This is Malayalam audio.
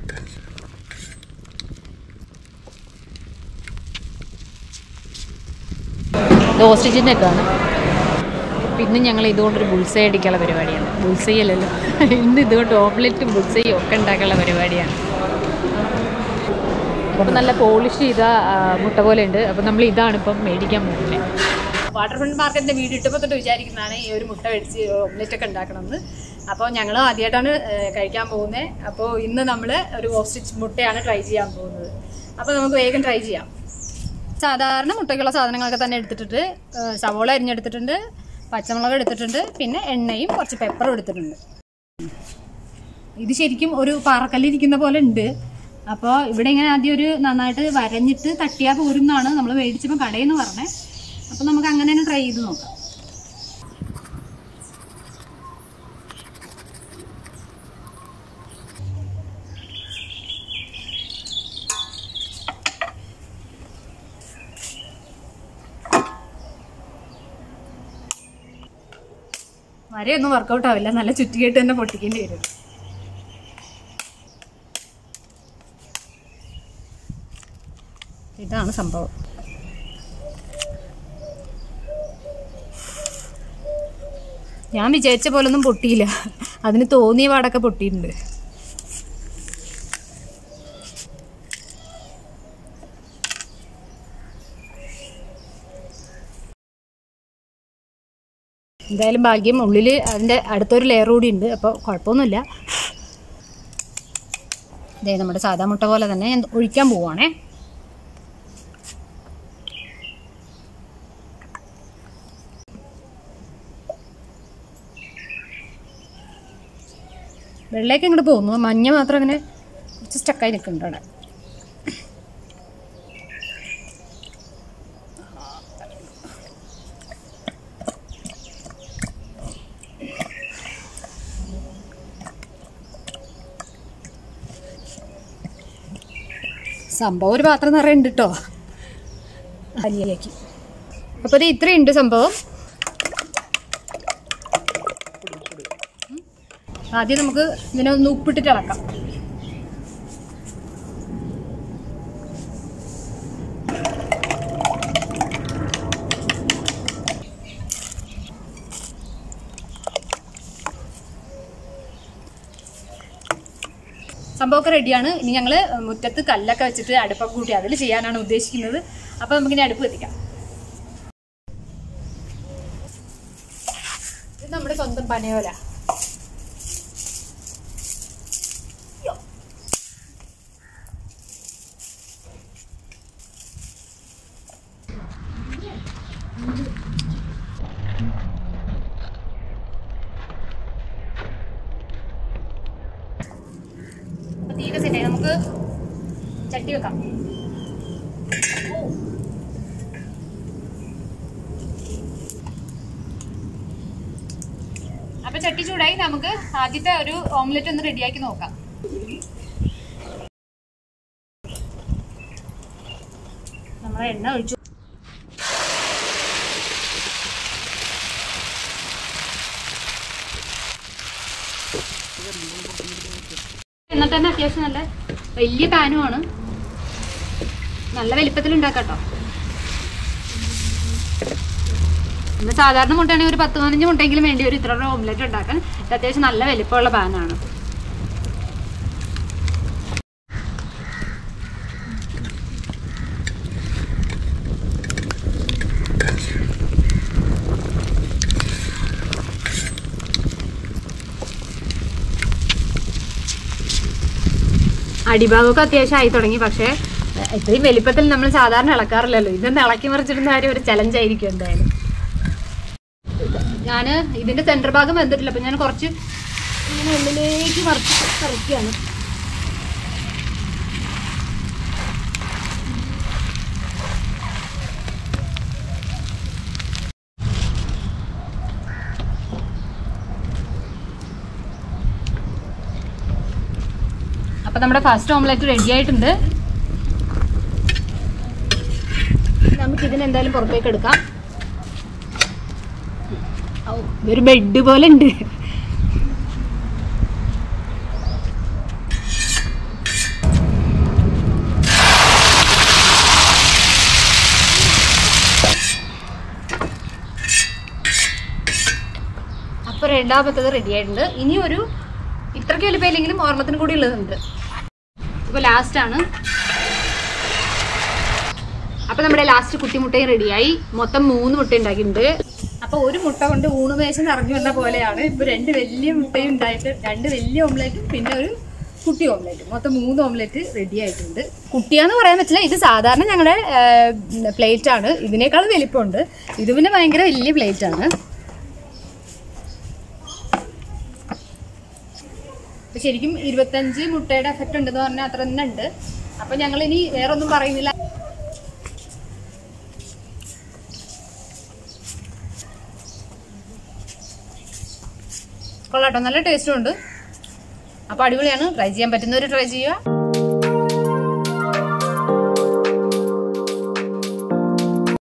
ഇത് ഓസ്ട്രിച്ചിൻ്റെ ഒക്കെ ആണ് പിന്നെ ഞങ്ങൾ ഇതുകൊണ്ടൊരു ബുൾസൈ അടിക്കാനുള്ള പരിപാടിയാണ് ബുൾസൈ അല്ലല്ലോ ഇന്ന് ഇതുകൊണ്ട് ഓംലെറ്റും ബുൾസൈയും ഒക്കെ ഉണ്ടാക്കാനുള്ള പരിപാടിയാണ് അപ്പം നല്ല പോളിഷ് ചെയ്ത ആ, മുട്ട പോലെ ഉണ്ട് അപ്പം നമ്മൾ ഇതാണ് ഇപ്പം മേടിക്കാൻ പോകുന്നത് വാട്ടർ ഫ്രണ്ട് മാർക്കറ്റിൻ്റെ വീട് ഇട്ടപ്പോൾ തൊട്ട് വിചാരിക്കുന്നതാണ് ഈ ഒരു മുട്ട മേടിച്ച് ഓംലെറ്റ് ഒക്കെ ഉണ്ടാക്കണമെന്ന് അപ്പോൾ ഞങ്ങൾ ആദ്യമായിട്ടാണ് ഏ, കഴിക്കാൻ പോകുന്നത് അപ്പോൾ ഇന്ന് നമ്മൾ ഒരു ഓസ്ട്രിച്ച് മുട്ടയാണ് ട്രൈ ചെയ്യാൻ പോകുന്നത് അപ്പോൾ നമുക്ക് വേഗം ട്രൈ ചെയ്യാം സാധാരണ മുട്ടയ്ക്കുള്ള സാധനങ്ങളൊക്കെ തന്നെ എടുത്തിട്ടുണ്ട് ഏഹ് സവോള അരിഞ്ഞെടുത്തിട്ടുണ്ട് പച്ചമുളക് എടുത്തിട്ടുണ്ട് പിന്നെ എണ്ണയും കുറച്ച് പെപ്പറും എടുത്തിട്ടുണ്ട് ഇത് ശരിക്കും ഒരു പാറക്കല്ലിരിക്കുന്ന പോലെ ഉണ്ട് അപ്പോൾ ഇവിടെ ഇങ്ങനെ ആദ്യം ഒരു നന്നായിട്ട് വരഞ്ഞിട്ട് തട്ടിയാൽ പോരുന്നാണ് നമ്മൾ മേടിച്ചപ്പോൾ കടയിൽ നിന്ന് പറഞ്ഞത് അപ്പോൾ നമുക്ക് അങ്ങനെ തന്നെ ട്രൈ ചെയ്ത് നോക്കാം വരെയൊന്നും വർക്കൗട്ട് ആവില്ല നല്ല ചുറ്റികെട്ട് തന്നെ പൊട്ടിക്കേണ്ടി വരും ഇതാണ് സംഭവം ഞാൻ വിചാരിച്ച പോലൊന്നും പൊട്ടിയില്ല അതിന് തോന്നിയ പാടൊക്കെ പൊട്ടിയിട്ടുണ്ട് എന്തായാലും ഭാഗ്യം ഉള്ളിൽ അതിൻ്റെ അടുത്തൊരു ലെയർ കൂടി ഉണ്ട് അപ്പോൾ കുഴപ്പമൊന്നുമില്ല ഇതേ നമ്മുടെ സാധാ മുട്ട പോലെ തന്നെ ഞാൻ ഒഴിക്കാൻ പോവുകയാണേ വെള്ളയൊക്കെ ഇങ്ങോട്ട് പോകുന്നു മഞ്ഞ മാത്രം അങ്ങനെ കുറച്ച് സ്റ്റക്കായി നിൽക്കുന്നുണ്ട് അവിടെ സംഭവം ഒരു പാത്രം നിറയുണ്ട് കേട്ടോ അലിയാക്കി അപ്പോൾ ഇത് ഇത്രയുണ്ട് സംഭവം ഉം. ആദ്യം നമുക്ക് ഇതിനെ ഒന്ന് ഉപ്പിട്ടിട്ട് ഇളക്കാം സംഭവമൊക്കെ റെഡിയാണ് ഇനി ഞങ്ങൾ മുറ്റത്ത് കല്ലൊക്കെ വെച്ചിട്ട് അടുപ്പൊക്കെ കൂട്ടി അതിൽ ചെയ്യാനാണ് ഉദ്ദേശിക്കുന്നത് അപ്പോൾ നമുക്കിനി അടുപ്പ് കത്തിക്കാം ഇത് നമ്മുടെ സ്വന്തം പനയോല അപ്പൊ തീരെ സെറ്റായി നമുക്ക് ചട്ടി വെക്കാം ഓ. അപ്പൊ ചട്ടി ചൂടായി നമുക്ക് ആദ്യത്തെ ഒരു ഓംലെറ്റ് ഒന്ന് റെഡിയാക്കി നോക്കാം നമ്മൾ എണ്ണ ഒഴിച്ചു എന്നിട്ട് തന്നെ അത്യാവശ്യം നല്ല വലിയ പാനുമാണ് നല്ല വലിപ്പത്തിൽ ഉണ്ടാക്കാട്ടോ നമ്മൾ സാധാരണ മുട്ടയാണെങ്കിൽ ഒരു പത്ത് പതിനഞ്ച് മുട്ടയെങ്കിലും വേണ്ടി ഒരു ഇത്ര ഓംലെറ്റ് ഉണ്ടാക്കാൻ ഇത് അത്യാവശ്യം നല്ല വലിപ്പമുള്ള പാനാണ് അടിഭാഗമൊക്കെ അത്യാവശ്യം ആയി തുടങ്ങി പക്ഷേ എ- ഇത്രയും വലിപ്പത്തിൽ നമ്മൾ സാധാരണ ഇളക്കാറില്ലല്ലോ ഇതൊന്ന് ഇളക്കി മറിച്ചിടുന്ന കാര്യം ഒരു ചലഞ്ച് ആയിരിക്കും എന്തായാലും ഞാൻ ഇതിന്റെ സെന്റർ ഭാഗം വെന്തിട്ടില്ല അപ്പൊ ഞാൻ കുറച്ച് ഇങ്ങനെ ഉള്ളിലേക്ക് മറിച്ച് കറിക്കുകയാണ് അപ്പൊ നമ്മുടെ ഫസ്റ്റ് ഓംലെറ്റ് റെഡി ആയിട്ടുണ്ട് നമുക്ക് ഇതിന് എന്തായാലും പുറത്തേക്ക് എടുക്കാം ഔ, ഇതൊരു ബെഡ് പോലെ ഉണ്ട് രണ്ടാമത്തത് റെഡി ആയിട്ടുണ്ട് ഇനി ഒരു ഇത്രയ്ക്ക് വലിപ്പമില്ലെങ്കിലും ഓർമ്മത്തിന് കൂടി ഉള്ളതുണ്ട് ഇപ്പോൾ ലാസ്റ്റ് ആണ് അപ്പൊ നമ്മുടെ ലാസ്റ്റ് കുട്ടിമുട്ടയും റെഡിയായി മൊത്തം മൂന്ന് മുട്ട ഉണ്ടാക്കിയിട്ടുണ്ട് അപ്പൊ ഒരു മുട്ട കൊണ്ട് ഊണ് മേശ നിറഞ്ഞു വന്ന പോലെയാണ് ഇപ്പൊ രണ്ട് വലിയ മുട്ടയും ഉണ്ടായിട്ട് രണ്ട് വലിയ ഓംലെറ്റും പിന്നെ ഒരു കുട്ടി ഓംലെറ്റ് മൊത്തം മൂന്ന് ഓംലെറ്റ് റെഡി ആയിട്ടുണ്ട് കുട്ടിയാന്ന് പറയാൻ പറ്റില്ല ഇത് സാധാരണ ഞങ്ങളുടെ പ്ലേറ്റ് ആണ് ഇതിനേക്കാൾ വലിപ്പമുണ്ട് ഇത് പിന്നെ ഭയങ്കര വലിയ പ്ലേറ്റ് ആണ് അപ്പൊ ശരിക്കും ഇരുപത്തഞ്ച് മുട്ടയുടെ എഫക്റ്റ് ഉണ്ടെന്ന് പറഞ്ഞാൽ അത്ര തന്നെ ഉണ്ട് അപ്പൊ ഞങ്ങൾ ഇനി വേറെ ഒന്നും പറയുന്നില്ല കൊള്ളാട്ടോ നല്ല ടേസ്റ്റും ഉണ്ട് അപ്പൊ അടിപൊളിയാണ് ട്രൈ ചെയ്യാൻ പറ്റുന്നവർ ട്രൈ ചെയ്യുക